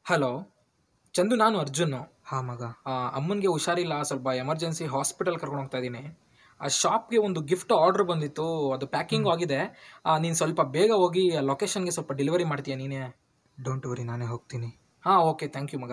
Hello Chandu ನಾನು ಅರ್ಜುನ್ನು ಹಾಂ ಮಗ ಅಮ್ಮನಿಗೆ ಹುಷಾರಿಲ್ಲ ಸ್ವಲ್ಪ ಎಮರ್ಜೆನ್ಸಿ ಹಾಸ್ಪಿಟಲ್ ಕರ್ಕೊಂಡು ಹೋಗ್ತಾ ಇದ್ದೀನಿ ಆ ಶಾಪ್ಗೆ ಒಂದು ಗಿಫ್ಟ್ ಆರ್ಡರ್ ಬಂದಿತ್ತು ಅದು ಪ್ಯಾಕಿಂಗ್ ಆಗಿದೆ ನೀನು ಸ್ವಲ್ಪ ಬೇಗ ಹೋಗಿ ಲೊಕೇಶನ್ಗೆ ಸ್ವಲ್ಪ ಡೆಲಿವರಿ ಮಾಡ್ತೀಯ ನೀನೇ ಡೋಂಟ್ ವರಿ ನಾನೇ ಹೋಗ್ತೀನಿ ಹಾಂ ಓಕೆ ಥ್ಯಾಂಕ್ ಯು ಮಗ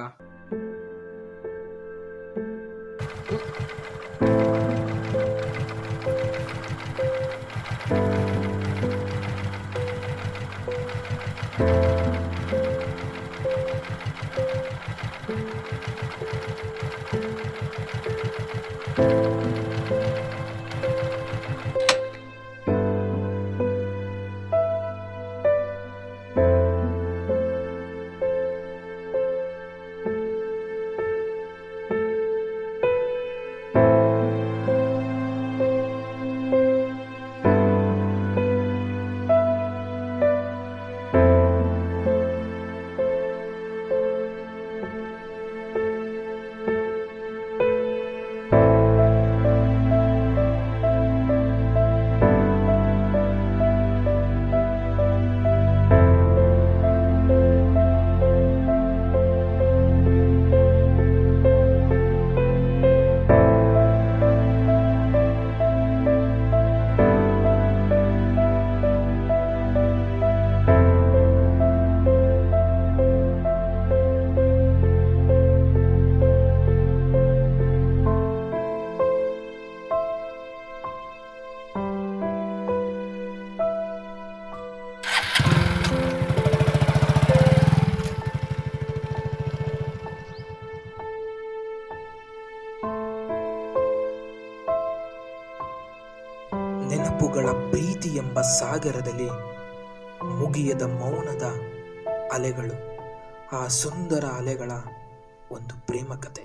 ನೆನಪುಗಳ ಪ್ರೀತಿ ಎಂಬ ಸಾಗರದಲ್ಲಿ ಮುಗಿಯದ ಮೌನದ ಅಲೆಗಳು ಆ ಸುಂದರ ಅಲೆಗಳ ಒಂದು ಪ್ರೇಮ ಕತೆ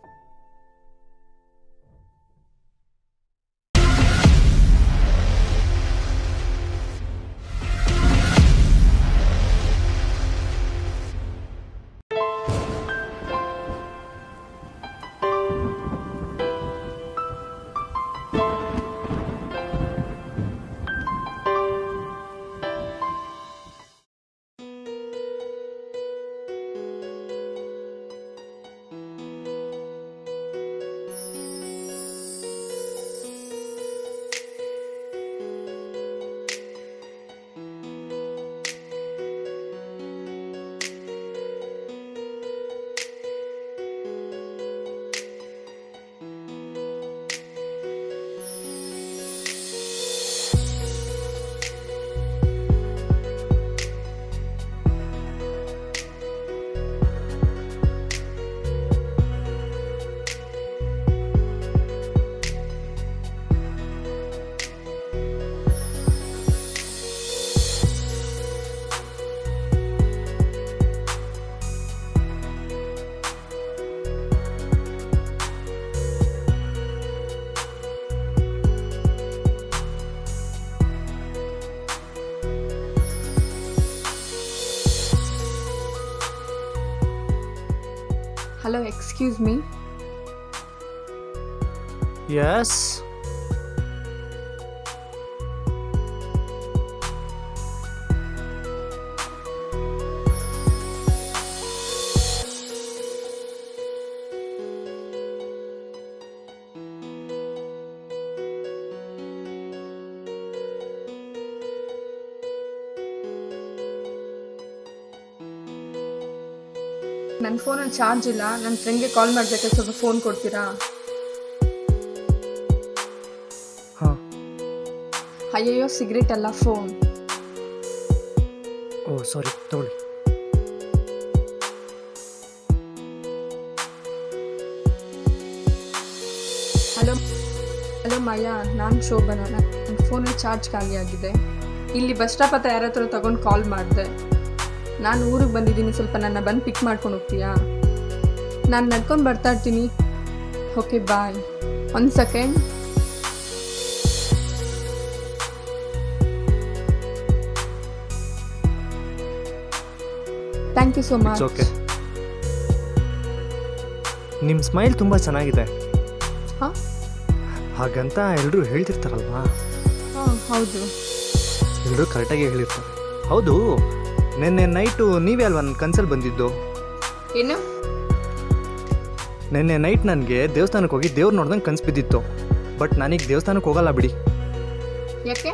ಹಲೋ ಎಕ್ಸ್ಕ್ಯೂಸ್ ಮೀ ಎಸ್ ನನ್ನ ಫೋನಲ್ಲಿ ಚಾರ್ಜ್ ಇಲ್ಲ ನನ್ನ ಫ್ರೆಂಡ್ಗೆ ಕಾಲ್ ಮಾಡಬೇಕು ಸ್ವಲ್ಪ ಫೋನ್ ಕೊಡ್ತೀರಾ ಹಾಂ ಅಯ್ಯಯ್ಯೋ ಸಿಗರೇಟ್ ಅಲ್ಲ ಫೋನ್ ಓ ಸಾರಿ ತಗೊಳ್ಳಿ ಹಲೋ ಹಲೋ ಮಯ್ಯ ನಾನು ಶೋಭನ ನನ್ನ ಫೋನಲ್ಲಿ ಚಾರ್ಜ್ ಖಾಲಿ ಆಗಿದೆ ಇಲ್ಲಿ ಬಸ್ ಸ್ಟಾಪ್ ಹತ್ರ ಯಾರ ಹತ್ರ ತಗೊಂಡು ಕಾಲ್ ಮಾಡಿದೆ ನಾನು ಊರಿಗೆ ಬಂದಿದ್ದೀನಿ ಸ್ವಲ್ಪ ನನ್ನ ಬಂದು ಪಿಕ್ ಮಾಡ್ಕೊಂಡು ಹೋಗ್ತೀಯಾ ನಾನು ನಡ್ಕೊಂಡು ಬರ್ತಾ ಇರ್ತೀನಿ ಓಕೆ ಬಾಯ್ ಒಂದು second thank you so much it's okay ನಿಮ್ಮ ಸ್ಮೈಲ್ ತುಂಬ ಚೆನ್ನಾಗಿದೆ ಹಾಂ ಹಾಗಂತ ಎಲ್ಲರೂ ಹೇಳ್ತಿರ್ತಾರಲ್ವಾ ಹಾಂ ಹೌದು ಎಲ್ಲರೂ ಕರೆಕ್ಟಾಗಿ ಹೇಳಿರ್ತಾರೆ ಹೌದು ನಿನ್ನೆ ನೈಟು ನೀವೇ ಅಲ್ವಾ ನನ್ನ ಕನ್ಸಲ್ಲಿ ಬಂದಿದ್ದು ಏನು ನಿನ್ನೆ ನೈಟ್ ನನಗೆ ದೇವಸ್ಥಾನಕ್ಕೆ ಹೋಗಿ ದೇವ್ರು ನೋಡ್ದಂಗೆ ಕನ್ಸು ಬಿದ್ದಿತ್ತು ಬಟ್ ನಾನೀಗ ದೇವಸ್ಥಾನಕ್ಕೆ ಹೋಗಲ್ಲ ಬಿಡಿ ಯಾಕೆ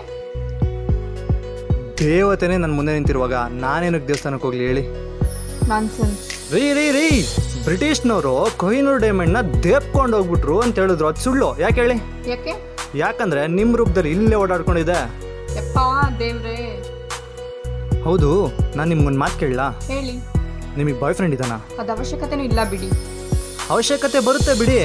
ದೇವತೆನೇ ನನ್ನ ಮುಂದೆ ನಿಂತಿರುವಾಗ ನಾನೇನಕ್ಕೆ ದೇವಸ್ಥಾನಕ್ಕೆ ಹೋಗ್ಲಿ ಹೇಳಿ ನಾನ್ಸೆನ್ಸ್ ರೀ ರೀ ರೀ ಬ್ರಿಟಿಷ್ನವರು ಕೊಹಿನೂರ್ ಡೈಮಂಡ್ನ ದೇಪ್ಕೊಂಡು ಹೋಗ್ಬಿಟ್ರು ಅಂತ ಹೇಳಿದ್ರು ಅದು ಸುಳ್ಳು ಯಾಕೆ ಹೇಳಿ ಯಾಕೆ ಯಾಕಂದ್ರೆ ನಿಮ್ಮ ರೂಪದಲ್ಲಿ ಇಲ್ಲೇ ಓಡಾಡ್ಕೊಂಡಿದೆ ಯಪ್ಪಾ ದೇವ್ರೇ ಹೌದು ನಾನು ನಿಮ್ಗೊಂದು ಮಾತು ಕೇಳಲಾ ಹೇಳಿ ನಿಮಗೆ ಬಾಯ್ ಫ್ರೆಂಡ್ ಇದ್ದಾನಾ ಅದು ಅವಶ್ಯಕತೆನೂ ಇಲ್ಲ ಬಿಡಿ ಅವಶ್ಯಕತೆ ಬರುತ್ತೆ ಬಿಡಿ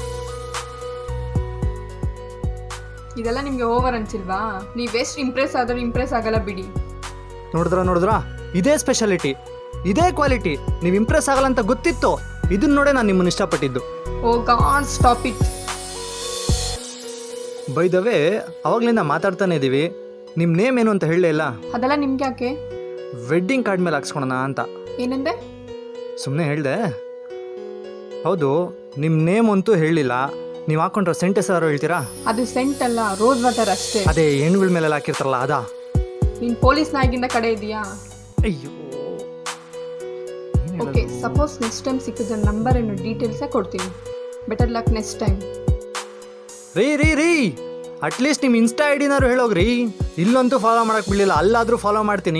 ಇದೆಲ್ಲ ನಿಮ್ಗೆ ಓವರ್ ಅನ್ಸಿಲ್ವಾ ನೀವ್ ಎಷ್ಟು ಇಂಪ್ರೆಸ್ ಆದ್ರೂ ಇಂಪ್ರೆಸ್ ಆಗಲ್ಲ ಬಿಡಿ ನೋಡಿದ್ರ ನೋಡಿದ್ರ ಇದೇ ಸ್ಪೆಷಾಲಿಟಿ ಇದೇ ಕ್ವಾಲಿಟಿ ನೀವು ಇಂಪ್ರೆಸ್ ಆಗಲ್ಲ ಅಂತ ಗೊತ್ತಿತ್ತು ಇದನ್ನ ನೋಡೇ ನಾನು ನಿಮ್ಮನ್ನು ಇಷ್ಟಪಟ್ಟಿದ್ದು oh God stop it by the way ಅವಾಗ್ಲಿಂದ ಮಾತಾಡ್ತಾನೆ ಇದ್ದೀವಿ ನಿಮ್ಮ ನೇಮ್ ಏನು ಅಂತ ಹೇಳಲೇ ಇಲ್ಲ ಅದೆಲ್ಲ ನಿಮ್ಗೆ ಯಾಕೆ ವೆಡ್ಡಿಂಗ್ ಕಾರ್ಡ್ ಮೇಲೆ ಹಾಕ್ಸ್ಕೊಳೋಣ ಅಂತ ಏನಂದೆ ಸುಮ್ಮನೆ ಹೇಳಿದೆ ಹೌದು ನಿಮ್ಮ ನೇಮ್ ಅಂತೂ ಹೇಳಲಿಲ್ಲ ನೀವು ಹಾಕೊಂಡ್ರೆ ಸೆಂಟ್ ಹೆಸರು ಹೇಳ್ತೀರಾ ಅದು ಸೆಂಟ್ ಅಲ್ಲ ರೋಸ್ ವಾಟರ್ ಅಷ್ಟೇ ಅದೇ ಹೆಣ್ಣುಗಳ ಮೇಲೆಲ್ಲ ಹಾಕಿರ್ತಾರಲ್ಲ ಅದಾ ನೀನ್ ಪೊಲೀಸ್ ನಾಯಿಗಿಂದ ಕಡೆ ಇದೆಯಾ ಅಯ್ಯೋ ಓಕೆ ಸಪೋಸ್ ನೆಕ್ಸ್ಟ್ ಟೈಮ್ ಸಿಕ್ಕಿದ್ರೆ ನಂಬರ್ ಏನು ಡೀಟೇಲ್ಸೇ ಕೊಡ್ತೀನಿ ಬೆಟರ್ ಲಕ್ ನೆಕ್ಸ್ಟ್ ಟೈಮ್ ರೀ ರೀ ರೀ ಅಟ್ಲೀಸ್ಟ್ ನಿಮ್ಮ ಇನ್ಸ್ಟಾ ಐ ಡಿನಾರು ಹೇಳೋಗ್ರಿ ಇಲ್ಲಂತೂ ಫಾಲೋ ಮಾಡಕ್ ಬಿಡಲಿಲ್ಲ ಅಲ್ಲಾದರೂ ಫಾಲೋ ಮಾಡ್ತೀನಿ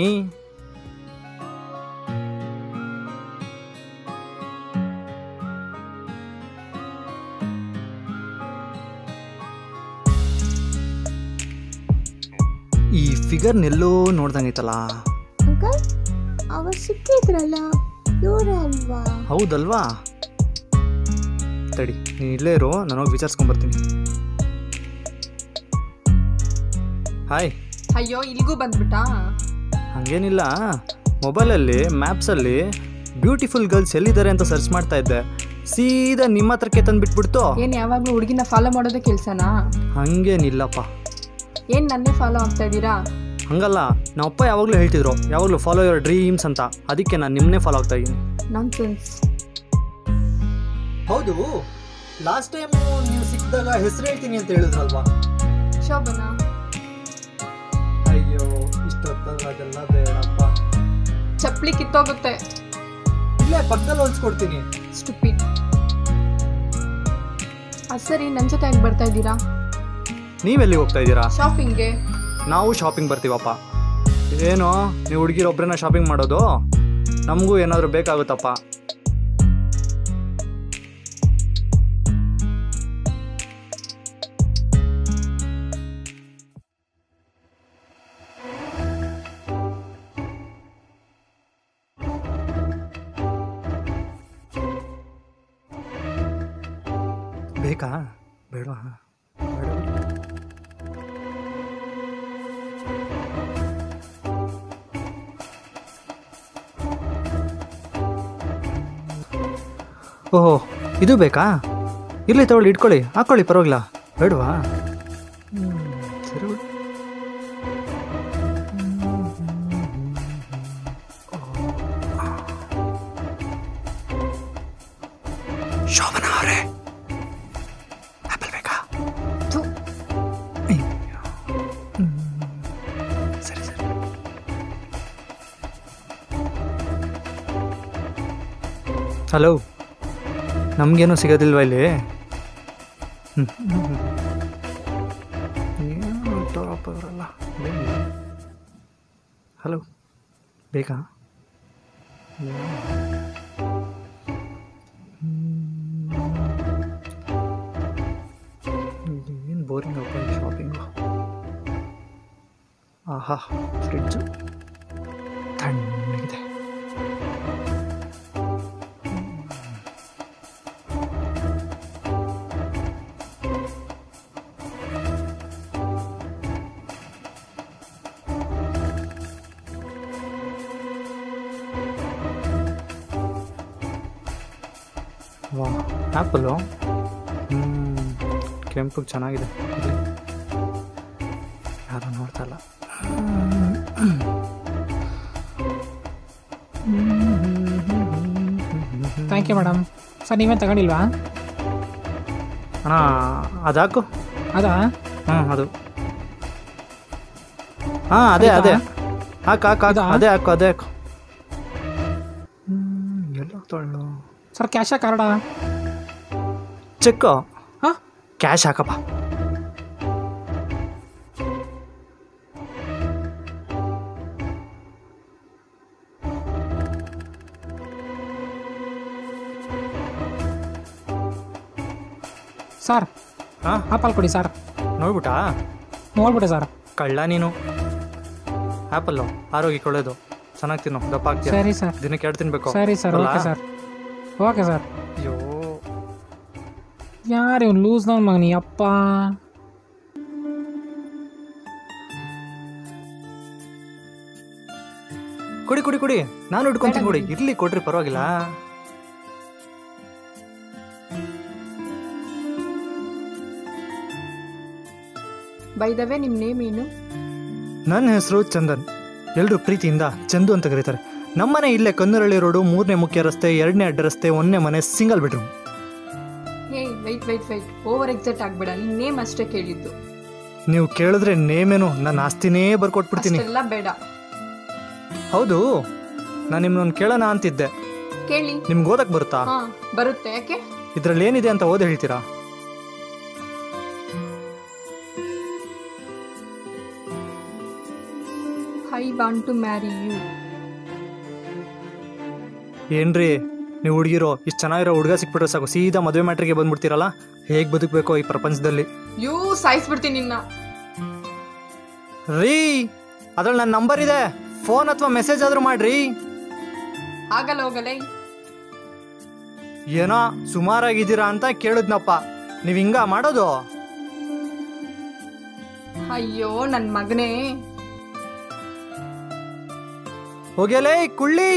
ಈ ಫಿಗರ್ನೆಲ್ಲೋ ನೋಡ್ದಂಗೈತಲ್ಲ ಅಂಕಲ್ ಅವ ಸಿಕ್ಕಿದ್ರಲ್ಲ ಇವರೇ ಅಲ್ವಾ ಹೌದಲ್ವಾ ತಡಿ ನೀನು ಇಲ್ಲೇ ಇರು ನಾನು ಹೋಗಿ ವಿಚಾರಿಸ್ಕೊಂಬರ್ತೀನಿ ಹಾಯ್ ಅಯ್ಯೋ ಇಲ್ಗೂ ಬಂದ್ಬಿಟ್ಟಾ ಹಾಗೇನಿಲ್ಲ ಮೊಬೈಲಲ್ಲಿ ಮ್ಯಾಪ್ಸಲ್ಲಿ ಬ್ಯೂಟಿಫುಲ್ ಗರ್ಲ್ಸ್ ಎಲ್ಲಿದ್ದಾರೆ ಅಂತ ಸರ್ಚ್ ಮಾಡ್ತಾ ಇದ್ದೆ ಸೀದಾ ನಿಮ್ಮ ಹತ್ರಕ್ಕೆ ತಂದುಬಿಟ್ಬಿಡ್ತು ಏನ್ ಯಾವಾಗ್ಲೂ ಹುಡುಗಿನ ಫಾಲೋ ಮಾಡೋದೇ ಕೆಲ್ಸನಾ ಹಂಗೇನಿಲ್ಲಪ್ಪ ಏನ್ ನನ್ನೇ ಫಾಲೋ ಆಗ್ತಾ ಇದ್ದೀರಾ ಹಂಗಲ್ಲ ನಮ್ಮಪ್ಪ ಯಾವಾಗಲೂ ಹೇಳ್ತಿದ್ರು ಯಾವಾಗಲೂ ಫಾಲೋ ಯುವರ್ ಡ್ರೀಮ್ಸ್ ಅಂತ ಅದಕ್ಕೆ ನಾನು ನಿಮ್ಮನ್ನೇ ಫಾಲೋ ಆಗ್ತಾ ಇದ್ದೀನಿ ನಾನ್ ಸೆನ್ಸ್ ಹೌದು ಲಾಸ್ಟ್ ಟೈಮು ನೀವು ಸಿಕ್ಕಿದಾಗ ಹೆಸರು ಹೇಳ್ತೀನಿ ಅಂತ ಹೇಳಿದ್ರಲ್ವಾ ಶೋಭನಾ ಅಯ್ಯೋ ಇಷ್ಟೊತ್ತಲ್ಲ ಅದೆಲ್ಲ ಬೇಡಪ್ಪ ಚಪ್ಲಿ ಕಿತ್ತೋಗುತ್ತೆ ಇಲ್ಲೇ ಪಕ್ಕದಲ್ಲಿ ಹೊಲ್ಸ್ಕೊಡ್ತೀನಿ ಸ್ಟುಪಿಡ್ ಅದು ಸರಿ ನನ್ನ ಜೊತೆ ಯಾಕೆ ಬರ್ತಾ ಇದ್ದೀರಾ ನೀವೆಲ್ಲಿ ಹೋಗ್ತಾ ಇದ್ದೀರಾ ಶಾಪಿಂಗ್ಗೆ ನಾವು ಶಾಪಿಂಗ್ ಬರ್ತೀವಪ್ಪ ಏನು ನೀವು ಹುಡುಗಿರೊಬ್ಬರನ್ನ ಶಾಪಿಂಗ್ ಮಾಡೋದು ನಮಗೂ ಏನಾದರೂ ಬೇಕಾಗುತ್ತಪ್ಪ ಬೇಕಾ ಬೇಡವಾ ಬೇಡ ಓಹೋ ಇದು ಬೇಕಾ ಇರಲಿ ತಗೊಳ್ಳಿ ಇಟ್ಕೊಳ್ಳಿ ಹಾಕೊಳ್ಳಿ ಪರವಾಗಿಲ್ಲ ಬೇಡವಾ ಹ್ಮ್, ಸರಿ ಬಿಡು. ಶೋಭನಾ ಅವರೇ ಆಪಲ್ ಬೇಕಾ ಥು. ಅಯ್ಯೋ. ಹ್ಮ್. ಸರಿ ಸರಿ ಹಲೋ ನಮಗೇನು ಸಿಗೋದಿಲ್ವಾ ಇಲ್ಲಿ ಹಲೋ ಬೇಕಾ ಏನು ಬೋರಿಂಗ್ ಅಪ್ಪ ಈ ಶಾಪಿಂಗು ಆಹಾ ಫ್ರಿಡ್ಜು ತಣ್ಣಗಿದೆ ವಾ ಆ್ಯಪಲ್ಲು ಹ್ಞೂ ಕೆಂಪು ಚೆನ್ನಾಗಿದೆ ಇರ್ಲಿ. ಯಾರು ನೋಡ್ತಾ ಇಲ್ಲ ಥ್ಯಾಂಕ್ ಯು ಮೇಡಮ್ ಸರ್ ನೀವೇ ತಗೊಂಡಿಲ್ವಾ ಅಣ್ಣ ಅದಾಕು ಅದಾ ಹ್ಞೂ ಅದು ಹಾಂ ಅದೇ ಅದೇ ಹಾಕು ಹಾಕು ಹಾಕು ಇದಾ? ಅದೇ ಹಾಕು ಅದೇ ಹಾಕು ಹ್ಮ್, ಎಲ್ಲ ತೊಳ್ಳು ಸರ್ ಕ್ಯಾಶ ಕಾರ್ಡಾ ಚೆಕ್ ಹಾಂ ಕ್ಯಾಶ್ ಹಾಕಪ್ಪ ಸರ್ ಹಾಂ ಆಪಲ್ ಕೊಡಿ ಸರ್ ನೋಡ್ಬಿಟ್ಟಾ ನೋಡ್ಬಿಟ್ಟೆ ಸರ್ ಕಳ್ಳ ನೀನು ಆ್ಯಪಲ್ಲು ಆರೋಗ್ಯಕ್ಕೆ ಒಳ್ಳೇದು ಚೆನ್ನಾಗಿ ತಿನ್ನು ದಪ್ಪ ಆಗ್ತೀಯ ಸರಿ ಸರ್ ದಿನಕ್ಕೆ ಎರಡು ತಿನ್ಬೇಕು ಸರಿ ಸರ್ ಅಲ್ಲ? ಓಕೆ ಸರ್ ಓಕೆ ಸರ್ ಅಯ್ಯೋ ಯಾರು ಇವ್ನು ಲೂಸ್ ನನ್ನ ಮಗನಿ ಅಪ್ಪ ಕುಡಿ ಕುಡಿ ಕುಡಿ ನಾನು ಹಿಡ್ಕೊಂತೀನಿ ಕುಡಿ ಇರ್ಲಿ ಕೊಡ್ರಿ ಪರವಾಗಿಲ್ಲ ಬೈದವೆ ನಿಮ್ಮ ನೇಮ್ ಏನು ನನ್ನ ಹೆಸರು ಚಂದನ್ ಎಲ್ಲರೂ ಪ್ರೀತಿಯಿಂದ ಚಂದು ಅಂತ ಕರೀತಾರೆ ನಮ್ಮನೆ ಇಲ್ಲೇ ಕನ್ನರಳ್ಳಿ ರೋಡು ಮೂರನೇ ಮುಖ್ಯ ರಸ್ತೆ ಎರಡನೇ ಅಡ್ಡ ರಸ್ತೆ ಒಂದನೇ ಮನೆ single bedroom hey wait wait wait over excite ಆಗಬೇಡ ನಿನ್ನ ನೇಮ್ ಅಷ್ಟೇ ಕೇಳಿದ್ದು ನೀವು ಕೇಳಿದ್ರೆ ನೇಮೇನು ನನ್ನ ಆಸ್ತಿನೇ ಬರ್ಕೊಟ್ಬಿಡ್ತೀನಿ ಅಷ್ಟೆಲ್ಲ ಬೇಡ ಹೌದು ನಾನು ನಿಮ್ಮನ್ನೊಂದು ಕೇಳೋಣ ಅಂತಿದ್ದೆ ಕೇಳಿ ನಿಮ್ಗೆ ಓದಕ್ ಬರುತ್ತಾ ಹಾ ಬರುತ್ತೆ ಯಾಕೆ ಇದ್ರಲ್ಲಿ ಏನಿದೆ ಅಂತ ಓದಿ ಹೇಳ್ತೀರಾ I want to marry you ಏನ್ರಿ ನೀವು ಹುಡುಗಿರೋ ಇಷ್ಟು ಚೆನ್ನಾಗಿರೋ ಹುಡುಗ ಸಿಕ್ಬಿಟ್ರೆ ಸಾಕು ಸೀದಾ ಮದುವೆ ಮ್ಯಾಟ್ರಿಗೆ ಬಂದ್ಬಿಡ್ತೀರಲ್ಲ ಹೇಗೆ ಬದುಕಬೇಕು ಈ ಪ್ರಪಂಚದಲ್ಲಿ ಯೂ ಸಾಯಿಸ್ಬಿಡ್ತೀನಿ ನಿನ್ನ ರೀ ಅದ್ರಲ್ಲಿ ನನ್ನ ನಂಬರ್ ಇದೆ ಫೋನ್ ಅಥವಾ ಮೆಸೇಜ್ ಆದ್ರೂ ಮಾಡ್ರಿ ಆಗಲ್ಲ ಹೋಗಲೇ ಏನೋ ಸುಮಾರಾಗಿದ್ದೀರಾ ಅಂತ ಕೇಳಿದ್ನಪ್ಪ ನೀವು ಹಿಂಗ ಮಾಡೋದು ಅಯ್ಯೋ ನನ್ನ ಮಗನೇ ಹೋಗ್ಯಲೇ ಕುಳ್ಳಿ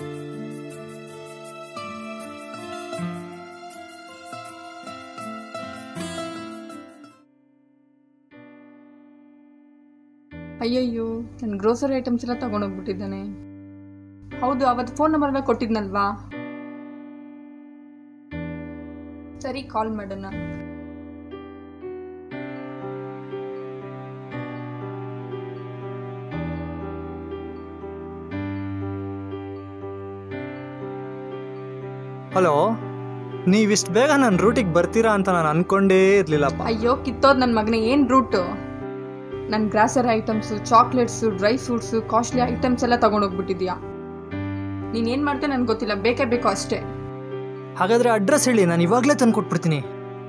ಅಯ್ಯಯ್ಯೋ ನನ್ನ ಗ್ರೋಸರಿ ಐಟಮ್ಸ್ ಎಲ್ಲ ತಗೊಂಡೋಗ್ಬಿಟ್ಟಿದ್ದಾನೆ ಹೌದು ಅವತ್ತು ಫೋನ್ ನಂಬರ್ ಎಲ್ಲ ಕೊಟ್ಟಿದ್ನಲ್ವಾ ಸರಿ ಕಾಲ್ ಮಾಡೋಣ ಹಲೋ ನೀವಿಷ್ಟು ಬೇಗ ನನ್ನ ರೂಟಿಗೆ ಬರ್ತೀರಾ ಅಂತ ನಾನು ಅನ್ಕೊಂಡೇ ಇರ್ಲಿಲ್ಲಪ್ಪ ಅಯ್ಯೋ ಕಿತ್ತೋದ್ ನನ್ನ ಮಗನೇ ಏನು ರೂಟು ನನ್ನ grocery items chocolates dry fruits costly items ಎಲ್ಲ ತಗೊಂಡೋಗ್ಬಿಟ್ಟಿದ್ಯಾ ನೀನೇನು ಮಾಡ್ತೇನೆ ನನಗೆ ಗೊತ್ತಿಲ್ಲ ಬೇಕೇ ಬೇಕು ಅಷ್ಟೇ ಹಾಗಾದ್ರೆ ಅಡ್ರೆಸ್ ಹೇಳಿ ನಾನು ಇವಾಗಲೇ ತಂದು ಕೊಟ್ಬಿಡ್ತೀನಿ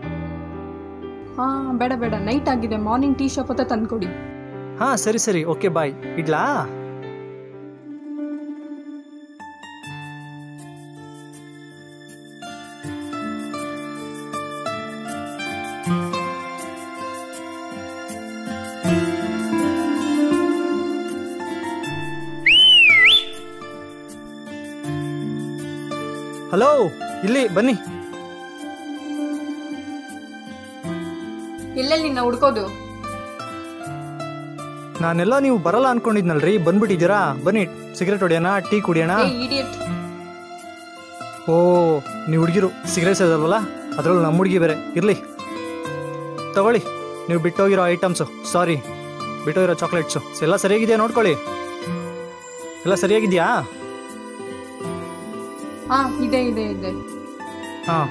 ಹಾಂ ಬೇಡ ಬೇಡ ನೈಟ್ ಆಗಿದೆ ಮಾರ್ನಿಂಗ್ ಟೀ ಶಾಪ್ ಹತ್ರ ತಂದ್ಕೊಡಿ ಹಾಂ ಸರಿ ಸರಿ ಓಕೆ ಬಾಯ್ ಇಡ್ಲಾ ಹಲೋ ಇಲ್ಲಿ ಬನ್ನಿ ಎಲ್ಲೆಲ್ಲಿ ನಿನ್ನ ಹುಡ್ಕೋದು ನಾನೆಲ್ಲ ನೀವು ಬರಲ್ಲ ಅನ್ಕೊಂಡಿದ್ನಲ್ರಿ ಬಂದ್ಬಿಟ್ಟಿದ್ದೀರಾ ಬನ್ನಿ ಸಿಗರೇಟ್ ಹೊಡಿಯೋಣ ಟೀ ಕುಡಿಯೋಣ ಏ ಇಡಿಯಟ್ ಓ ನೀವು ಹುಡುಗಿರು ಸಿಗರೇಟ್ ಸೇದಲ್ವಲ್ಲ ಅದರಲ್ಲೂ ನಮ್ಮ ಹುಡುಗಿ ಬೇರೆ ಇರಲಿ ತಗೊಳ್ಳಿ ನೀವು ಬಿಟ್ಟೋಗಿರೋ ಐಟಮ್ಸು ಸಾರಿ ಬಿಟ್ಟೋಗಿರೋ ಚಾಕ್ಲೇಟ್ಸು ಎಲ್ಲ ಸರಿಯಾಗಿದೆಯಾ ನೋಡ್ಕೊಳ್ಳಿ ಎಲ್ಲ ಸರಿಯಾಗಿದೆಯಾ ಹಾಂ ಇದೆ ಇದೆ ಇದೆ ಹಾಂ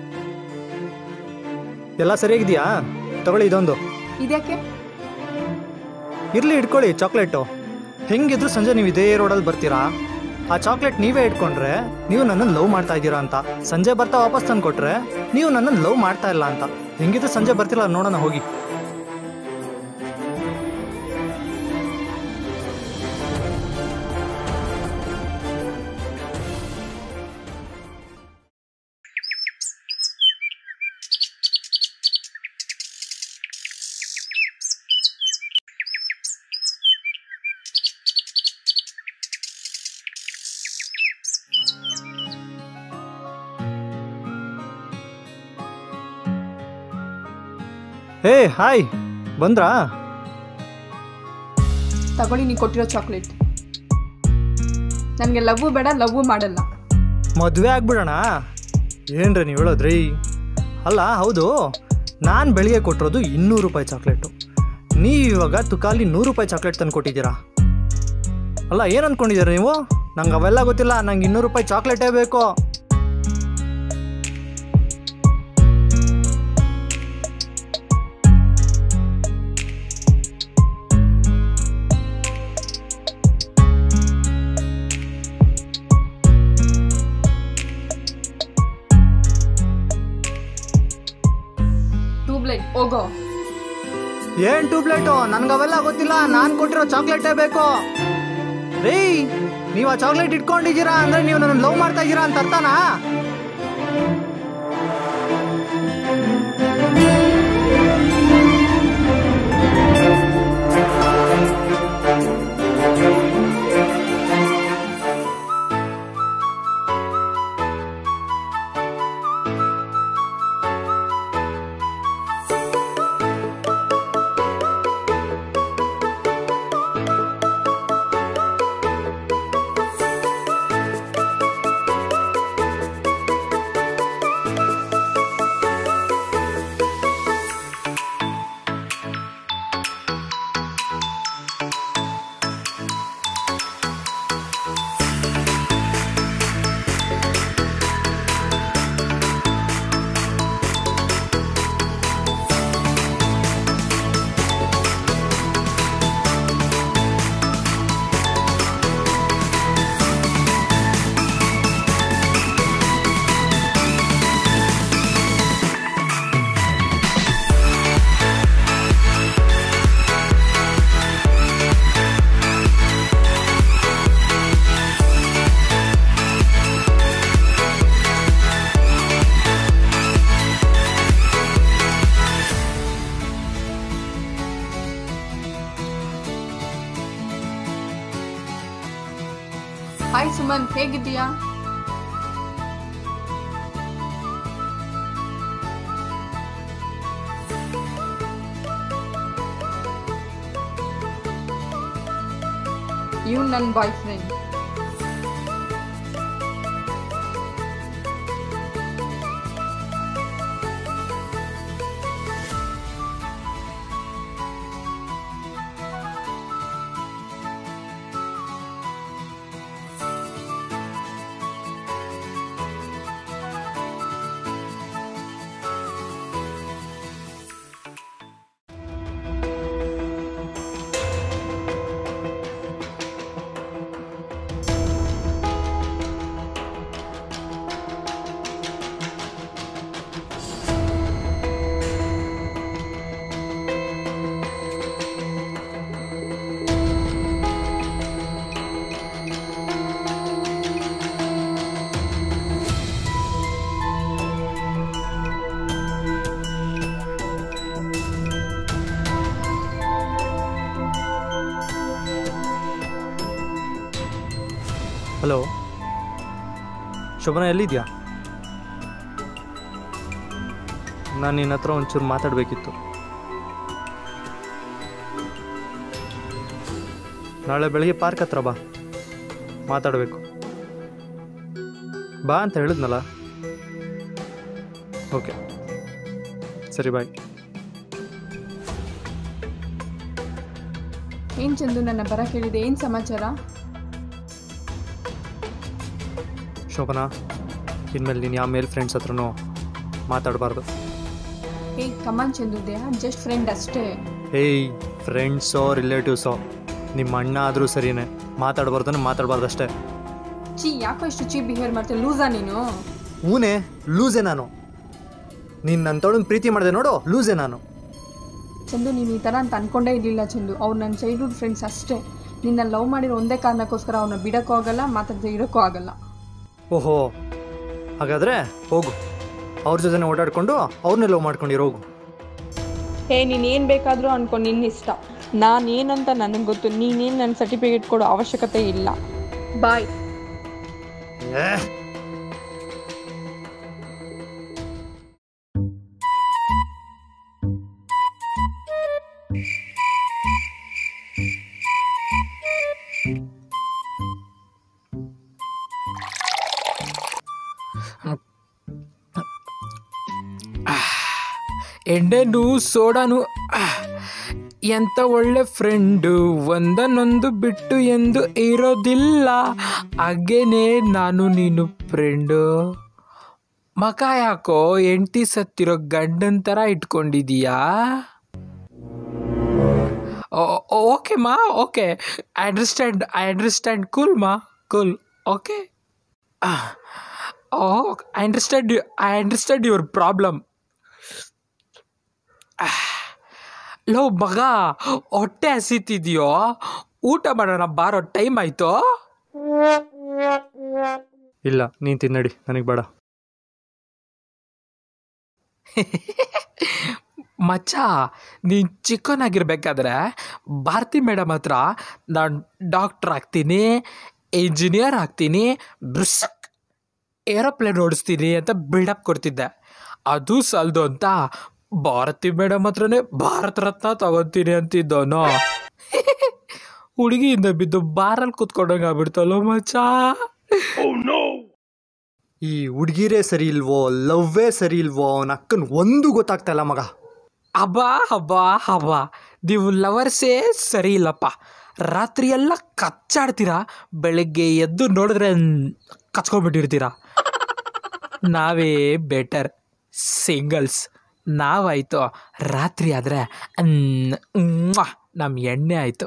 ಎಲ್ಲ ಸರಿಯಾಗಿದೆಯಾ ತಗೊಳ್ಳಿ ಇದೊಂದು ಇದ್ಯಾಕೆ ಇರಲಿ ಇಟ್ಕೊಳ್ಳಿ ಚಾಕ್ಲೇಟು ಹೆಂಗಿದ್ರು ಸಂಜೆ ನೀವು ಇದೇ ರೋಡಲ್ಲಿ ಬರ್ತೀರಾ ಆ ಚಾಕ್ಲೇಟ್ ನೀವೇ ಇಟ್ಕೊಂಡ್ರೆ ನೀವು ನನ್ನನ್ನು ಲವ್ ಮಾಡ್ತಾ ಇದ್ದೀರಾ ಅಂತ ಸಂಜೆ ಬರ್ತಾ ವಾಪಸ್ ತಂದು ಕೊಟ್ರೆ ನೀವು ನನ್ನನ್ನು ಲವ್ ಮಾಡ್ತಾ ಇಲ್ಲ ಅಂತ ಹೆಂಗಿದ್ರು ಸಂಜೆ ಬರ್ತೀರಾ ನೋಡೋಣ ಹೋಗಿ ಏ ಹಾಯ್ ಬಂದ್ರಾ ತಗೊಳ್ಳಿ ನೀ ಕೊಟ್ಟಿರೋ ಚಾಕ್ಲೇಟ್ ನನಗೆ ಲವ್ವು ಬೇಡ ಲವ್ವು ಮಾಡಲ್ಲ ಮದುವೆ ಆಗ್ಬಿಡೋಣ ಏನ್ರಿ ನೀವು ಹೇಳೋದ್ರಿ ಅಲ್ಲ ಹೌದು ನಾನು ಬೆಳಿಗ್ಗೆ ಕೊಟ್ಟಿರೋದು ಇನ್ನೂರು ರೂಪಾಯಿ ಚಾಕ್ಲೇಟು ನೀವು ಇವಾಗ ತುಕಾಲಿ ನೂರು ರೂಪಾಯಿ ಚಾಕ್ಲೇಟ್ ತಂದು ಕೊಟ್ಟಿದ್ದೀರಾ ಅಲ್ಲ ಏನು ಅಂದ್ಕೊಂಡಿದ್ದೀರಾ ನೀವು ನಂಗೆ ಅವೆಲ್ಲ ಗೊತ್ತಿಲ್ಲ ನಂಗೆ ಇನ್ನೂರು ರೂಪಾಯಿ ಚಾಕ್ಲೇಟೇ ಬೇಕು ಟ್ಯೂಬ್ಲೈಟ್ ಹೋಗೋ ಏನ್ ಟ್ಯೂಬ್ಲೈಟು ನನ್ಗೆ ಅವೆಲ್ಲ ಗೊತ್ತಿಲ್ಲ ನಾನು ಕೊಟ್ಟಿರೋ ಚಾಕ್ಲೇಟೇ ಬೇಕು ರೀ ನೀವು ಆ ಚಾಕ್ಲೇಟ್ ಇಟ್ಕೊಂಡಿದ್ದೀರಾ ಅಂದ್ರೆ ನೀವು ನನ್ನ ಲವ್ ಮಾಡ್ತಾ ಇದ್ದೀರಾ ಅಂತ ಅರ್ಥನಾ ಹಾಯ್ ಸುಮಂತ್ ಹೇಗಿದ್ದೀಯಾ ಇವ್ ನನ್ನ ಬಾಯ್ ಫ್ರೆಂಡ್ ಹಲೋ ಶೋಭನಾ ಎಲ್ಲಿದ್ಯಾ ನಾನು ನಿನ್ನ ಹತ್ರ ಒಂಚೂರು ಮಾತಾಡಬೇಕಿತ್ತು ನಾಳೆ ಬೆಳಿಗ್ಗೆ ಪಾರ್ಕ್ ಹತ್ರ ಬಾ ಮಾತಾಡಬೇಕು ಬಾ ಅಂತ ಹೇಳಿದ್ನಲ್ಲ ಓಕೆ ಸರಿ ಬಾಯ್ ಏನ್ ಚಂದು ನನ್ನ ಬರ ಕೇಳಿದೆ ಏನ್ ಸಮಾಚಾರ ಶೋಭನಾ ಇನ್ಮೇಲೆ ನೀನು ಯಾವ ಮೇಲ್ ಫ್ರೆಂಡ್ಸ್ ಹತ್ರನೂ ಮಾತಾಡಬಾರ್ದು ಏ ಕಮಾನ್ ಚಂದು ದೇ ಜಸ್ಟ್ ಫ್ರೆಂಡ್ ಅಷ್ಟೇ ಏಯ್ ಫ್ರೆಂಡ್ಸೋ ರಿಲೇಟಿವ್ಸೋ ನಿಮ್ಮ ಅಣ್ಣ ಆದರೂ ಸರಿನೇ ಮಾತಾಡಬಾರ್ದು ಮಾತಾಡಬಾರ್ದು ಅಷ್ಟೇ ಚಿ ಯಾಕೋ ಇಷ್ಟು ಚೀಪ್ ಬಿಹೇವ್ ಮಾಡ್ತೀಯ ಲೂಸಾ ನೀನು ಹೂನೇ ಲೂಸೆ ನಾನು ನೀನು ನನ್ನ ತೊಗೊಂಡು ಪ್ರೀತಿ ಮಾಡಿದೆ ನೋಡು ಲೂಸೆ ನಾನು ಚಂದು ನೀನು ಈ ಥರ ಅಂತ ಅನ್ಕೊಂಡೇ ಇರಲಿಲ್ಲ ಚಂದು ಅವ್ರು ನನ್ನ ಚೈಲ್ಡ್ಹುಡ್ ಫ್ರೆಂಡ್ಸ್ ಅಷ್ಟೇ ನಿನ್ನ ಲವ್ ಮಾಡಿರೋ ಒಂದೇ ಕಾರಣಕ್ಕೋಸ್ಕರ ಅವ್ರನ್ನ ಬಿಡೋಕ್ಕೂ ಆಗಲ್ಲ ಮಾತಾಡದೆ ಇರೋಕ್ಕೂ ಆಗಲ್ಲ ಓಹೋ ಹಾಗಾದರೆ ಹೋಗು ಅವ್ರ ಜೊತೆನೇ ಓಡಾಡಿಕೊಂಡು ಅವ್ರನ್ನೇ ಲವ್ ಮಾಡ್ಕೊಂಡಿರೋ ಹೋಗು ಹೇ ನೀನು ಏನು ಬೇಕಾದರೂ ಅನ್ಕೊ ನಿನ್ನ ಇಷ್ಟ ನಾನೇನಂತ ನನಗೆ ಗೊತ್ತು ನೀನೇನು ನನ್ನ ಸರ್ಟಿಫಿಕೇಟ್ ಕೊಡೋ ಅವಶ್ಯಕತೆ ಇಲ್ಲ ಬಾಯ್ ಏ ಎಣ್ಣೆನು ಸೋಡಾನು ಆಹ್, ಎಂತ ಒಳ್ಳೆ ಫ್ರೆಂಡು ಒಂದನ್ನೊಂದು ಬಿಟ್ಟು ಎಂದು ಇರೋದಿಲ್ಲ ಹಾಗೇನೆ ನಾನು ನೀನು ಫ್ರೆಂಡು ಮಕ ಯಾಕೋ ಎಂಟಿ ಸತ್ತಿರೋ ಗಂಡನ್ ಥರ ಇಟ್ಕೊಂಡಿದೀಯಾ ಓಕೆ ಮಾ okay I understand I understand cool ಮಾ cool okay oh I understand I understand your problem ಲೋ ಮಗ ಹೊಟ್ಟೆ ಹಸಿತಿದ್ಯೋ ಊಟ ಮಾಡೋಣ ಬಾರೋ ಟೈಮ್ ಆಯ್ತು ಇಲ್ಲ ನೀನು ತಿನ್ನಡಿ ನನಗೆ ಬೇಡ ಮಚ್ಚ ನೀನು ಚಿಕ್ಕನಾಗಿರ್ಬೇಕಾದ್ರೆ ಭಾರತಿ ಮೇಡಮ್ ಹತ್ರ ನಾನು ಡಾಕ್ಟ್ರ್ ಆಗ್ತೀನಿ ಇಂಜಿನಿಯರ್ ಆಗ್ತೀನಿ ಬ್ರಿಸಕ್ ಏರೋಪ್ಲೇನ್ ಓಡಿಸ್ತೀನಿ ಅಂತ ಬಿಲ್ಡಪ್ ಕೊಡ್ತಿದ್ದೆ ಅದು ಸಲ್ದು ಅಂತ ಭಾರತಿ ಮೇಡಮ್ ಹತ್ರನೇ ಭಾರತ ರತ್ನ ತಗೊತೀನಿ ಅಂತಿದ್ದೋನು ಹುಡುಗಿಯಿಂದ ಬಿದ್ದು ಬಾರಲ್ಲಿ ಕೂತ್ಕೊಂಡಂಗೆ ಆಗ್ಬಿಡ್ತಲ್ಲೋ ಮಚ್ಚ ಈ ಹುಡುಗಿರೇ ಸರಿ ಇಲ್ವೋ ಲವ್ವೇ ಸರಿ ಇಲ್ವೋ ಅವನ ಅಕ್ಕನ ಒಂದು ಗೊತ್ತಾಗ್ತಾ ಇಲ್ಲ ಮಗ ಹಬ್ಬ ಹಬ್ಬ ಹಬ್ಬ ನೀವು ಲವರ್ಸೇ ಸರಿ ಇಲ್ಲಪ್ಪ ರಾತ್ರಿ ಎಲ್ಲ ಕಚ್ಚಾಡ್ತೀರಾ ಬೆಳಗ್ಗೆ ಎದ್ದು ನೋಡಿದ್ರೆ ಕಚ್ಕೊಂಡ್ಬಿಟ್ಟಿರ್ತೀರಾ ನಾವೇ ಬೆಟರ್ ಸಿಂಗಲ್ಸ್ ನಾವಾಯ್ತು ರಾತ್ರಿ ಆದರೆ ನಮ್ಮ ಎಣ್ಣೆ ಆಯಿತು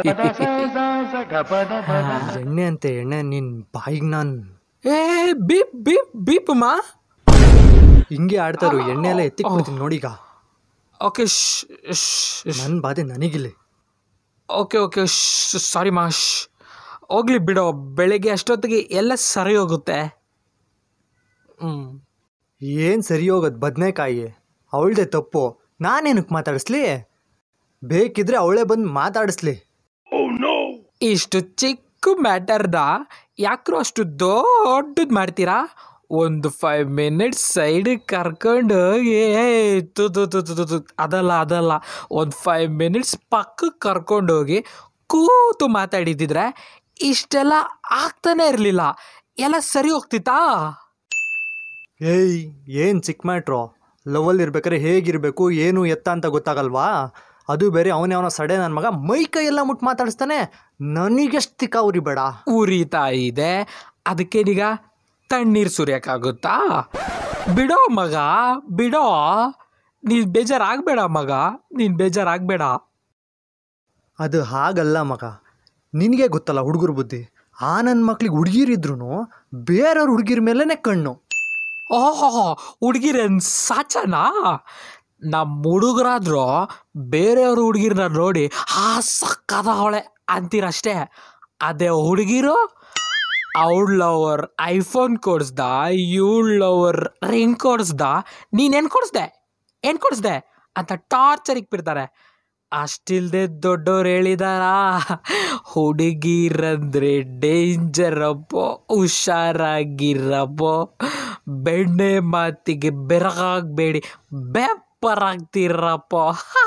ಎಣ್ಣೆ ಅಂತೆ ಎಣ್ಣೆ ನಿನ್ನ ಬಾಯಿಗೆ ನಾನು ಏ ಬೀಪ್ ಬೀಪ್ ಬೀಪ್ ಮಾ ಹಿಂಗೆ ಆಡ್ತಾರು ಎಣ್ಣೆ ಎಲ್ಲ ಎತ್ತಿಕ್ಬಿಡ್ತೀನಿ ನೋಡೀಗ ಓಕೆ ನನ್ನ ಬಾಧೆ ನನಗಿಲ್ಲಿ ಓಕೆ ಓಕೆ ಸಾರಿ ಮಾ ಶ್. ಹೋಗ್ಲಿ ಬಿಡೋ ಬೆಳಿಗ್ಗೆ ಅಷ್ಟೊತ್ತಿಗೆ ಎಲ್ಲ ಸರಿ ಹೋಗುತ್ತೆ ಹ್ಞೂ ಏನು ಸರಿ ಹೋಗೋದು ಬದನೆಕಾಯಿ ಅವಳದೇ ತಪ್ಪು ನಾನೇನಕ್ಕೆ ಮಾತಾಡಿಸ್ಲಿ ಬೇಕಿದ್ರೆ ಅವಳೇ ಬಂದು ಮಾತಾಡಿಸ್ಲಿ ಇಷ್ಟು ಚಿಕ್ಕ ಮ್ಯಾಟರ್ನ ಯಾಕ್ರೋ ಅಷ್ಟು ದೊಡ್ಡದು ಮಾಡ್ತೀರಾ ಒಂದು ಫೈವ್ ಮಿನಿಟ್ಸ್ ಸೈಡಿಗೆ ಕರ್ಕೊಂಡು ಹೋಗಿ ಏ ತು ತು ತು ತು ತು ತು ಅದಲ್ಲ ಅದಲ್ಲ ಒಂದು ಫೈವ್ ಮಿನಿಟ್ಸ್ ಪಕ್ಕಕ್ಕೆ ಕರ್ಕೊಂಡು ಹೋಗಿ ಕೂತು ಮಾತಾಡಿದ್ದಿದ್ರೆ ಇಷ್ಟೆಲ್ಲ ಆಗ್ತಾನೆ ಇರಲಿಲ್ಲ ಎಲ್ಲ ಸರಿ ಹೋಗ್ತಿತ್ತಾ ಏಯ್ ಏನು ಚಿಕ್ಕ ಮ್ಯಾಟ್ರು ಲವಲ್ಲಿ ಇರ್ಬೇಕಾದ್ರೆ ಹೇಗಿರಬೇಕು ಏನು ಎತ್ತ ಅಂತ ಗೊತ್ತಾಗಲ್ವಾ ಅದು ಬೇರೆ ಅವನೇ ಅವನ ಸಡೆ ನನ್ನ ಮಗ ಮೈ ಕೈ ಎಲ್ಲ ಮುಟ್ಟು ಮಾತಾಡಿಸ್ತಾನೆ ನನಗೆಷ್ಟು ತಿಕ್ಕ ಉರಿಬೇಡ ಉರಿತಾ ಇದೆ ಅದಕ್ಕೇನೀಗ ತಣ್ಣೀರು ಸುರಿಯೋಕ್ಕಾಗುತ್ತಾ ಬಿಡೋ ಮಗ ಬಿಡೋ ನೀನು ಬೇಜಾರಾಗಬೇಡ ಮಗ ನೀನು ಬೇಜಾರಾಗಬೇಡ ಅದು ಹಾಗಲ್ಲ ಮಗ ನಿನಗೆ ಗೊತ್ತಲ್ಲ ಹುಡುಗರ ಬುದ್ಧಿ ಆ ನನ್ನ ಮಕ್ಳಿಗೆ ಹುಡುಗಿರಿದ್ರು ಬೇರೆಯವ್ರ ಹುಡುಗಿರ ಮೇಲೇ ಕಣ್ಣು ಓಹೋ ಹುಡುಗಿರೇನು ಸಾಚನಾ ನಮ್ಮ ಹುಡುಗರಾದ್ರು ಬೇರೆಯವ್ರ ಹುಡುಗಿರನ್ನ ನೋಡಿ ಆ ಸಕ್ಕದವಳೆ ಅಂತೀರಷ್ಟೇ ಅದೇ ಹುಡುಗಿರು ಅವಳವ್ರ ಐಫೋನ್ ಕೊಡಿಸ್ದ ಇವಳವ್ರ ರಿಂಗ್ ಕೊಡಿಸ್ದ ನೀನೇನು ಕೊಡಿಸ್ದೆ ಏನು ಕೊಡಿಸ್ದೆ ಅಂತ ಟಾರ್ಚರಿಗೆ ಬಿಡ್ತಾರೆ ಅಷ್ಟಿಲ್ದೆ ದೊಡ್ಡವ್ರು ಹೇಳಿದಾರ ಹುಡುಗಿರಂದ್ರೆ ಡೇಂಜರ್ ಅಪ್ಪೋ ಹುಷಾರಾಗಿರಪ್ಪೋ ಬೆಣ್ಣೆ ಮಾತಿಗೆ ಬೆರಗಾಗಬೇಡಿ ಬೆಪ್ಪರಾಗ್ತಿರಪ್ಪೋ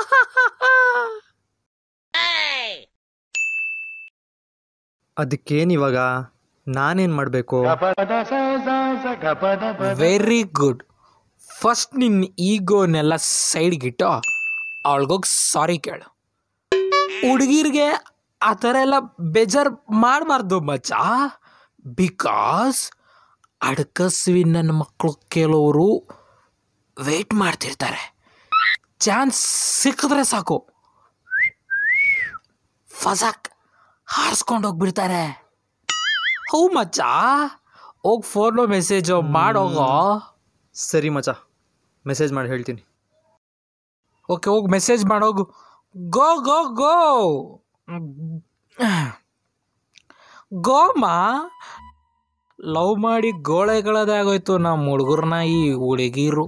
ಅದಕ್ಕೇನಿವಾಗ ನಾನೇನು ಮಾಡಬೇಕು ವೆರಿ ಗುಡ್ ಫಸ್ಟ್ ನಿನ್ನ ಈಗೋನೆಲ್ಲ ಸೈಡ್ಗಿಟ್ಟು ಅವಳಿಗೋಗಿ ಸಾರಿ ಕೇಳು ಹುಡುಗಿರಿಗೆ ಆ ಥರ ಎಲ್ಲ ಬೇಜಾರು ಮಾಡಬಾರ್ದು ಮಚ್ಚ ಬಿಕಾಸ್ ಅಡ್ಕಸ್ವಿ ನನ್ನ ಮಕ್ಕಳು ಕೆಲವರು ವೆಯ್ಟ್ ಮಾಡ್ತಿರ್ತಾರೆ ಚಾನ್ಸ್ ಸಿಕ್ಕಿದ್ರೆ ಸಾಕು ಫಸಾಕ್ ಹಾರಿಸ್ಕೊಂಡು ಹೋಗ್ಬಿಡ್ತಾರೆ ಹೌ ಮಚ್ಚ ಹೋಗಿ ಫೋನು ಮೆಸೇಜು ಮಾಡೋಗೋ ಸರಿ ಮಚ ಮೆಸೇಜ್ ಮಾಡಿ ಹೇಳ್ತೀನಿ ಓಕೆ ಹೋಗಿ ಮೆಸೇಜ್ ಮಾಡೋಗು ಗೋ ಗೋ ಗೋ ಗೋಮಾ ಲವ್ ಮಾಡಿ ಗೋಳೆಗಳದೇ ಆಗೋಯ್ತು ನಮ್ಮ ಹುಡುಗರ್ನ ಈ ಹುಡುಗಿರು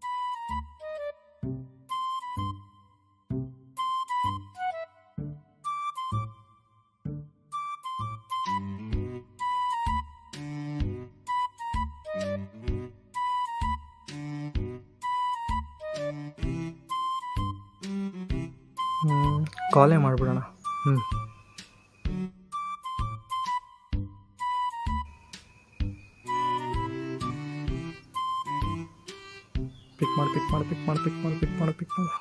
ಕಾಲೇ ಮಾಡಿಬಿಡೋಣ ಹ್ಞೂ ಪಿಕ್ ಮಾಡಿ ಪಿಕ್ ಮಾಡಿ ಪಿಕ್ ಮಾಡಿ ಪಿಕ್ ಮಾಡಿ ಪಿಕ್ ಮಾಡಿ ಪಿಕ್ ಮಾಡಿ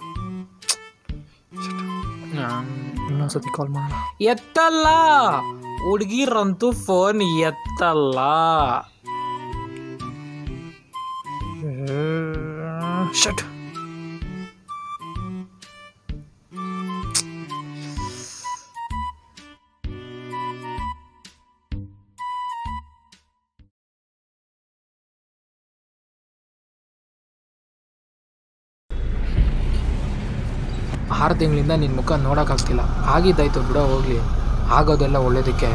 ಇನ್ನೊಂದ್ಸತಿ ಕಾಲ್ ಮಾಡೋಣ ಎತ್ತಲ್ಲ ಹುಡುಗಿರಂತೂ ಫೋನ್ ಎತ್ತಲ್ಲ ಶಟ್ ಆರು ತಿಂಗಳಿಂದ ನಿನ್ನ ಮುಖ ನೋಡೋಕ್ಕಾಗ್ತಿಲ್ಲ ಆಗಿದ್ದಾಯ್ತು ಬಿಡೋ ಹೋಗಲಿ ಆಗೋದೆಲ್ಲ ಒಳ್ಳೇದಕ್ಕೆ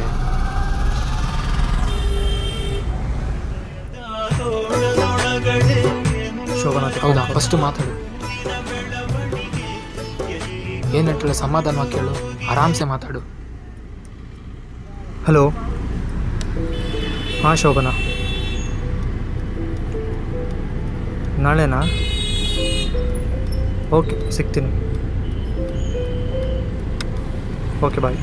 ಶೋಭನಾ ಹೌದಾ ಫಸ್ಟು ಮಾತಾಡು ಏನು ಹೇಳ್ತಾಳೆ ಸಮಾಧಾನವಾಗಿ ಕೇಳು ಆರಾಮ್ಸೆ ಮಾತಾಡು ಹಲೋ ಹಾಂ ಶೋಭನಾ ನಾಳೆನಾ ಓಕೆ ಸಿಗ್ತೀನಿ ಓಕೆ ಬಾಯ್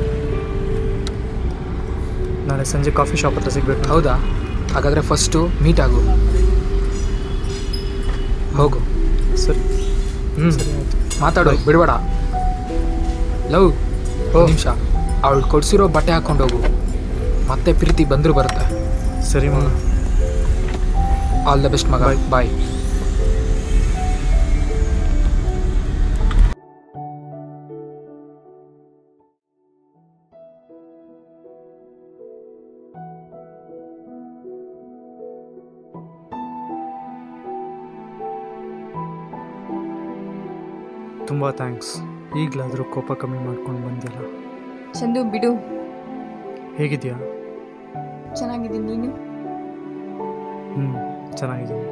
ನಾಳೆ ಸಂಜೆ ಕಾಫಿ ಶಾಪ್ ಹತ್ರ ಸಿಗಬೇಕು ಹೌದಾ ಹಾಗಾದರೆ ಫಸ್ಟು ಮೀಟ್ ಆಗು ಹೋಗು ಸರಿ ಹ್ಞೂ ಸರಿ ಆಯಿತು ಮಾತಾಡು ಬಿಡಬೇಡ ಲವ್ ಒಂದು ನಿಮಿಷ ಅವಳು ಕೊಡ್ಸಿರೋ ಬಟ್ಟೆ ಹಾಕೊಂಡು ಹೋಗು ಮತ್ತೆ ಪ್ರೀತಿ ಬಂದರೂ ಬರುತ್ತೆ ಸರಿ ಮಗ ಆಲ್ ದ ಬೆಸ್ಟ್ ಮಗ Bye. ಬಾಯ್ ತುಂಬ ಥ್ಯಾಂಕ್ಸ್ ಈಗಲಾದರೂ ಕೋಪ ಕಮ್ಮಿ ಮಾಡ್ಕೊಂಡು ಬಂದಿಲ್ಲ ಚಂದು ಬಿಡು ಹೇಗಿದೆಯಾ ಚೆನ್ನಾಗಿದ್ದೀನಿ ನೀನು ಹ್ಞೂ ಚೆನ್ನಾಗಿದ್ದೀನಿ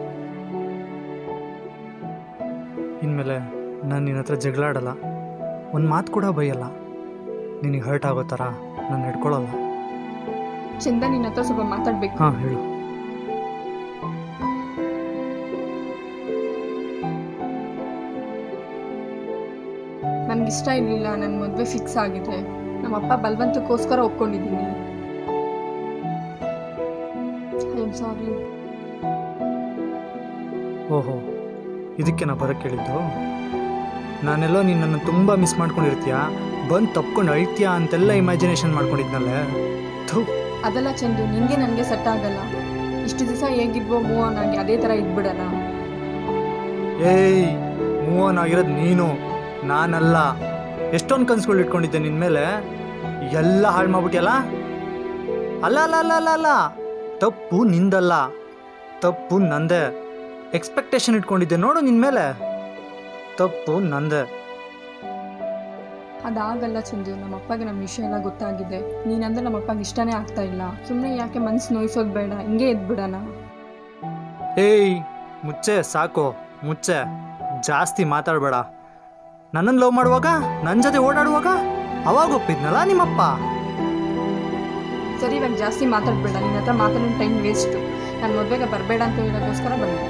ಇನ್ಮೇಲೆ ನಾನು ನಿನ್ನ ಹತ್ರ ಜಗಳ ಆಡಲ್ಲ ಒಂದು ಮಾತು ಕೂಡ ಬೈಯಲ್ಲ ನಿನಗೆ ಹರ್ಟ್ ಆಗೋ ಥರ ನಾನು ನಡ್ಕೊಳ್ಳಲ್ಲ ಚಂದ ನಿನ್ನ ಹತ್ರ ಸ್ವಲ್ಪ ಮಾತಾಡ್ಬೇಕು ಹಾಂ ಹೇಳು ನನಗಿಷ್ಟ ಇರಲಿಲ್ಲ ನನ್ನ ಮದುವೆ ಫಿಕ್ಸ್ ಆಗಿದೆ ನಮ್ಮಪ್ಪ ಬಲವಂತಕ್ಕೋಸ್ಕರ ಒಪ್ಕೊಂಡಿದ್ದೀನಿ ಐ ಆಮ್ ಸಾರಿ ಓಹೋ ಇದಕ್ಕೆ ನಾ ಬರೋಕ್ಕೆ ಹೇಳಿದ್ದು ನಾನೆಲ್ಲೋ ನಿನ್ನನ್ನು ತುಂಬ ಮಿಸ್ ಮಾಡ್ಕೊಂಡಿರ್ತೀಯ ಬಂದು ತಪ್ಕೊಂಡು ಅಳ್ತೀಯಾ ಅಂತೆಲ್ಲ ಇಮ್ಯಾಜಿನೇಷನ್ ಮಾಡ್ಕೊಂಡಿದ್ನಲ್ಲೇ ಥೂ ಅದೆಲ್ಲ ಚಂದು ನಿಂಗೆ ನನಗೆ ಸೆಟ್ ಆಗಲ್ಲ ಇಷ್ಟು ದಿವಸ ಹೇಗಿದ್ವೋ ಮೂವ್ ಆನ್ ಆಗಿ ಅದೇ ಥರ ಇದ್ಬಿಡೋಣ ಏಯ್ ಮೂವ್ ಆನ್ ಆಗಿರೋದು ನೀನು ನಾನಲ್ಲ ಎಷ್ಟೊಂದು ಕನ್ಸುಗಳು ಇಟ್ಕೊಂಡಿದ್ದೆ ನಿನ್ನ ಮೇಲೆ ಎಲ್ಲ ಹಾಳು ಮಾಡ್ಬಿಟ್ಯಲ್ಲ ಅಲ್ಲ ಅಲ್ಲ ಅಲ್ಲ ಅಲ್ಲ ಅಲ್ಲ ತಪ್ಪು ನಿಂದಲ್ಲ ತಪ್ಪು ನಂದೆ ಎಕ್ಸ್ಪೆಕ್ಟೇಷನ್ ಇಟ್ಕೊಂಡಿದ್ದೆ ನೋಡು ನಿನ್ನ ಮೇಲೆ ತಪ್ಪು ನಂದೆ ಅದಾಗಲ್ಲ ಚಂದು ನಮ್ಮ ಅಪ್ಪಗೆ ನಮ್ಮ ವಿಷಯ ಎಲ್ಲ ಗೊತ್ತಾಗಿದೆ ನೀನಂದ್ರೆ ನಮ್ಮ ಅಪ್ಪಗೆ ಇಷ್ಟನೇ ಆಗ್ತಾ ಇಲ್ಲ ಸುಮ್ಮನೆ ಯಾಕೆ ಮನ್ಸು ನೋಯಿಸೋದು ಬೇಡ ಹಿಂಗೆ ಎದ್ಬಿಡೋಣ ಏಯ್ ಮುಚ್ಚೆ ಸಾಕು ಮುಚ್ಚೆ ಜಾಸ್ತಿ ಮಾತಾಡಬೇಡ ನನ್ನನ್ನು ಲವ್ ಮಾಡುವಾಗ ನನ್ನ ಜೊತೆ ಓಡಾಡುವಾಗ ಅವಾಗ ಒಪ್ಪಿದ್ನಲ್ಲ ನಿಮ್ಮಪ್ಪ ಸರಿ ಇವಾಗ ಜಾಸ್ತಿ ಮಾತಾಡ್ಬೇಡ ನಿನ್ನ ಹತ್ರ ಮಾತಾಡೋ ಟೈಮ್ ವೇಸ್ಟು ನಾನು ಮದುವೆಗೆ ಬರಬೇಡ ಅಂತ ಹೇಳೋಕ್ಕೋಸ್ಕರ ಬಂದೆ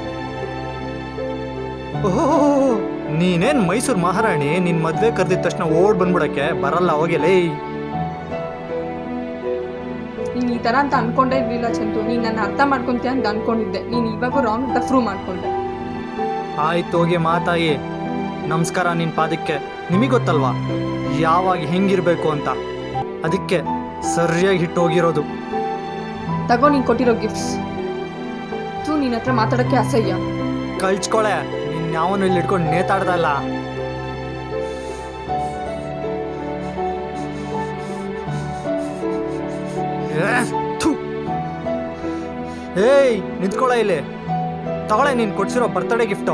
ಓಹೋ ನೀನೇನ್ ಮೈಸೂರು ಮಹಾರಾಣಿ ನಿನ್ ಮದ್ವೆ ಕರೆದಿದ ತಕ್ಷಣ ಓಡ್ ಬಂದ್ಬಿಡಕ್ಕೆ ಬರಲ್ಲ ಹೋಗಿಲೇ ನೀನು ಈ ಥರ ಅಂತ ಅನ್ಕೊಂಡೇ ಇರಲಿಲ್ಲ ಚಂದು ನೀನು ನನ್ನ ಅರ್ಥ ಮಾಡ್ಕೊಂತೀಯ ಅಂತ ಅನ್ಕೊಂಡಿದ್ದೆ ನೀನು ಇವಾಗ ರಾಂಗ್ ಅಂತ ಪ್ರೂವ್ ಮಾಡ್ಕೊಂಡೆ ಆಯ್ತು ಹೋಗಿ ಮಾತಾಯಿ ನಮಸ್ಕಾರ ನಿನ್ ಪಾದಕ್ಕೆ ನಿಮಗೆ ಗೊತ್ತಲ್ವಾ ಯಾವಾಗ ಹೆಂಗಿರ್ಬೇಕು ಅಂತ ಅದಕ್ಕೆ ಸರಿಯಾಗಿ ಹಿಟ್ಟು ಹೋಗಿರೋದು ತಗೋ ನೀನು ಕೊಟ್ಟಿರೋ ಗಿಫ್ಟ್ಸ್ ತೂ ನಿನ್ನ ಹತ್ರ ಮಾತಾಡೋಕ್ಕೆ ಅಸಹ್ಯ ಕಳ್ಚ್ಕೊಳೆ ನಿನ್ ಯಾವನು ಇಲ್ಲಿ ಇಟ್ಕೊಂಡು ನೇತಾಡ್ದಲ್ಲ ಏ, ಥು. ಏಯ್ ನಿಂತ್ಕೊಳ ಇಲ್ಲಿ ತಗೊಳೆ ನೀನ್ ಕೊಡ್ಸಿರೋ ಬರ್ತ್ಡೇ ಗಿಫ್ಟು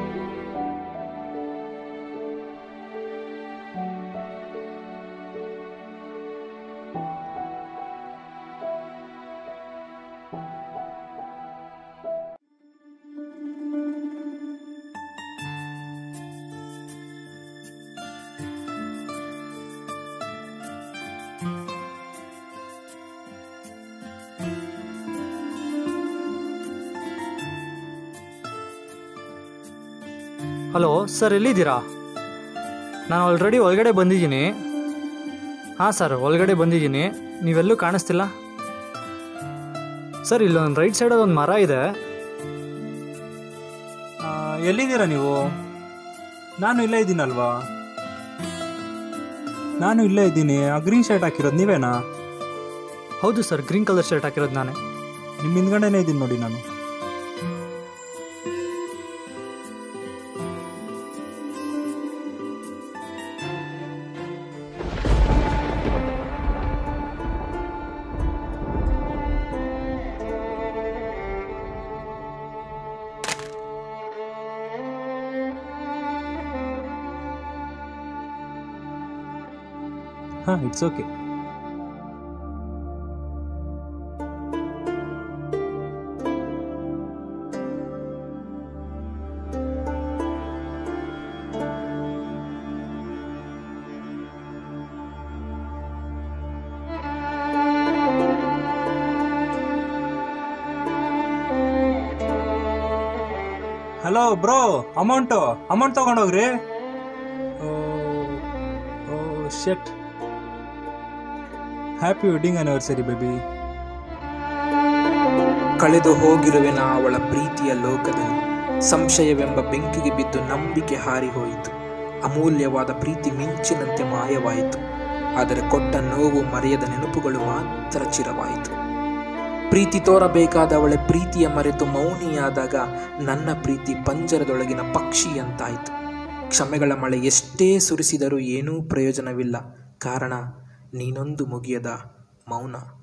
ಹಲೋ ಸರ್ ಎಲ್ಲಿದ್ದೀರಾ ನಾನು ಆಲ್ರೆಡಿ ಒಳಗಡೆ ಬಂದಿದ್ದೀನಿ ಹಾಂ ಸರ್ ಒಳಗಡೆ ಬಂದಿದ್ದೀನಿ ನೀವೆಲ್ಲೂ ಕಾಣಿಸ್ತಿಲ್ಲ ಸರ್ ಇಲ್ಲೊಂದು ರೈಟ್ ಸೈಡಲ್ಲಿ ಒಂದು ಮರ ಇದೆ ಆ, ಎಲ್ಲಿದ್ದೀರಾ ನೀವು ನಾನು ಇಲ್ಲೇ ಇದ್ದೀನಲ್ವಾ ನಾನು ಇಲ್ಲೇ ಇದ್ದೀನಿ ಆ ಗ್ರೀನ್ ಶರ್ಟ್ ಹಾಕಿರೋದು ನೀವೇನಾ ಹೌದು ಸರ್ ಗ್ರೀನ್ ಕಲರ್ ಶರ್ಟ್ ಹಾಕಿರೋದು ನಾನೇ ನಿಮ್ಮ ಹಿಂದ್ಗಡೆನೇ ಇದ್ದೀನಿ ನೋಡಿ ನಾನು ಹಾಂ it's okay hello bro amount amount ತಗೊಂಡೋಗ್ರಿ oh shit happy wedding anniversary baby ಕಳೆದು ಹೋಗಿರುವೆನ ಅವಳ ಪ್ರೀತಿಯ ಲೋಕದಲ್ಲಿ ಸಂಶಯವೆಂಬ ಬೆಂಕಿಗೆ ಬಿದ್ದು ನಂಬಿಕೆ ಹಾರಿ ಹೋಯಿತು ಅಮೂಲ್ಯವಾದ ಪ್ರೀತಿ ಮಿಂಚಿನಂತೆ ಮಾಯವಾಯಿತು ಆದರೆ ಕೊಟ್ಟ ನೋವು ಮರೆಯದ ನೆನಪುಗಳು ಮಾತ್ರ ಚಿರವಾಯಿತು ಪ್ರೀತಿ ತೋರಬೇಕಾದ ಅವಳ ಪ್ರೀತಿಯ ಮರೆತು ಮೌನಿಯಾದಾಗ ನನ್ನ ಪ್ರೀತಿ ಪಂಜರದೊಳಗಿನ ಪಕ್ಷಿಯಂತಾಯಿತು ಕ್ಷಮೆಗಳ ಮಳೆ ಎಷ್ಟೇ ಸುರಿಸಿದರೂ ಏನೂ ಪ್ರಯೋಜನವಿಲ್ಲ ಕಾರಣ ನೀನೊಂದು ಮುಗಿಯದ ಮೌನ